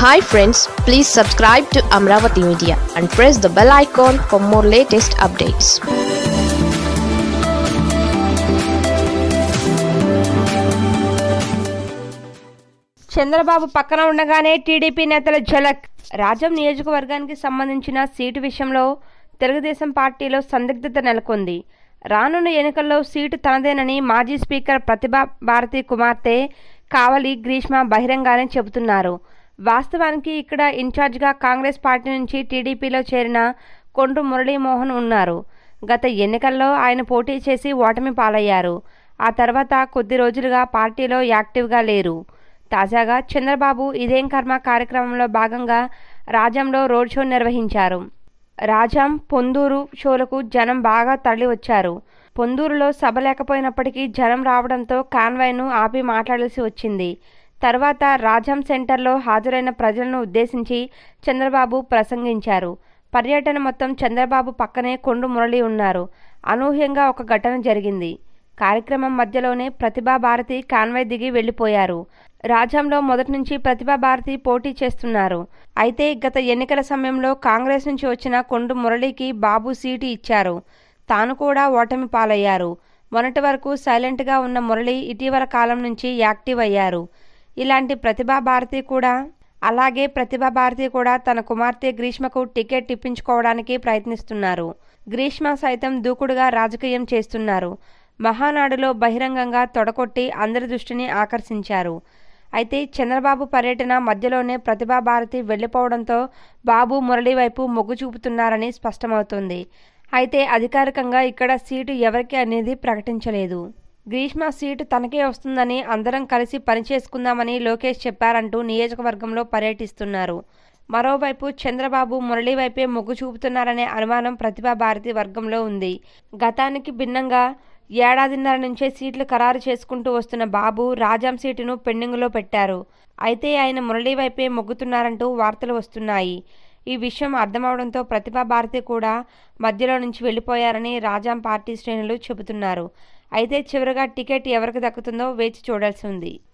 hi friends please subscribe to Amaravati media and press the bell icon for more latest updates Chandrababu పక్కన ఉండగానే TDP నేతల ఝలక్ రాజం నియోజకవర్గానికి సంబంధించిన seat విషయంలో తెలుగుదేశం పార్టీలో సందిగ్ధత నెలకొంది రానున్న ఎన్నికల్లో సీటు తనదేనని మాజీ స్పీకర్ ప్రతిభా భారతి కుమార్తె కావలి గ్రీష్మ బహిరంగానే చెబుతున్నారు వాస్తవానికి ఇక్కడ ఇన్ఛార్జిగా కాంగ్రెస్ పార్టీ నుంచి టీడీపీలో చేరిన కొండ్రు మురళీమోహన్ ఉన్నారు గత ఎన్నికల్లో ఆయన పోటీ చేసి ఓటమి పాలయ్యారు ఆ తర్వాత కొద్ది రోజులుగా పార్టీలో యాక్టివ్గా లేరు తాజాగా చంద్రబాబు ఇదేం కర్మ కార్యక్రమంలో భాగంగా రాజంలో రోడ్ షో నిర్వహించారు రాజాం పొందూరు షోలకు జనం బాగా తరలి వచ్చారు పొందూరులో సభ లేకపోయినప్పటికీ జనం రావడంతో కాన్వాయ్ను ఆపి మాట్లాడాల్సి వచ్చింది తర్వాత రాజాం సెంటర్లో హాజరైన ప్రజలను ఉద్దేశించి చంద్రబాబు ప్రసంగించారు పర్యటన మొత్తం చంద్రబాబు పక్కనే కొండు మురళి ఉన్నారు అనూహ్యంగా ఒక ఘటన జరిగింది కార్యక్రమం మధ్యలోనే ప్రతిభా భారతి కాన్వాయ్ దిగి వెళ్లిపోయారు రాజ్యంలో మొదటి నుంచి ప్రతిభా భారతి పోటీ చేస్తున్నారు అయితే గత ఎన్నికల సమయంలో కాంగ్రెస్ నుంచి వచ్చిన కొండు మురళికి బాబు సీటు ఇచ్చారు తాను కూడా ఓటమి పాలయ్యారు మొన్నటి వరకు సైలెంట్గా ఉన్న మురళి ఇటీవల కాలం నుంచి యాక్టివ్ అయ్యారు ఇలాంటి ప్రతిభా భారతి కూడా అలాగే ప్రతిభా భారతి కూడా తన కుమార్తె గ్రీష్మకు టికెట్ ఇప్పించుకోవడానికి ప్రయత్నిస్తున్నారు గ్రీష్మ సైతం దూకుడుగా రాజకీయం చేస్తున్నారు మహానాడులో బహిరంగంగా తొడకొట్టి అందరి దృష్టిని ఆకర్షించారు అయితే చంద్రబాబు పర్యటన మధ్యలోనే ప్రతిభా భారతి వెళ్లిపోవడంతో బాబు మురళి వైపు మొగ్గు చూపుతున్నారని స్పష్టమవుతోంది అయితే అధికారికంగా ఇక్కడ సీటు ఎవరికి అనేది ప్రకటించలేదు గ్రీష్మ సీటు తనకే వస్తుందని అందరం కలిసి పనిచేసుకుందామని లోకేష్ చెప్పారంటూ నియోజకవర్గంలో పర్యటిస్తున్నారు మరోవైపు చంద్రబాబు మురళి వైపే మొగ్గు చూపుతున్నారనే అనుమానం ప్రతిభా భారతి వర్గంలో ఉంది గతానికి భిన్నంగా ఏడాదిన్నర నుంచే సీట్లు ఖరారు చేసుకుంటూ వస్తున్న బాబు రాజాం సీటును పెండింగ్లో పెట్టారు అయితే ఆయన మురళి వైపే మొగ్గుతున్నారంటూ వార్తలు వస్తున్నాయి ఈ విషయం అర్థమవడంతో ప్రతిభా భారతి కూడా మధ్యలో నుంచి వెళ్లిపోయారని రాజాం పార్టీ శ్రేణులు చెబుతున్నారు అయితే చివరగా టికెట్ ఎవరికి దక్కుతుందో వేచి చూడాల్సి ఉంది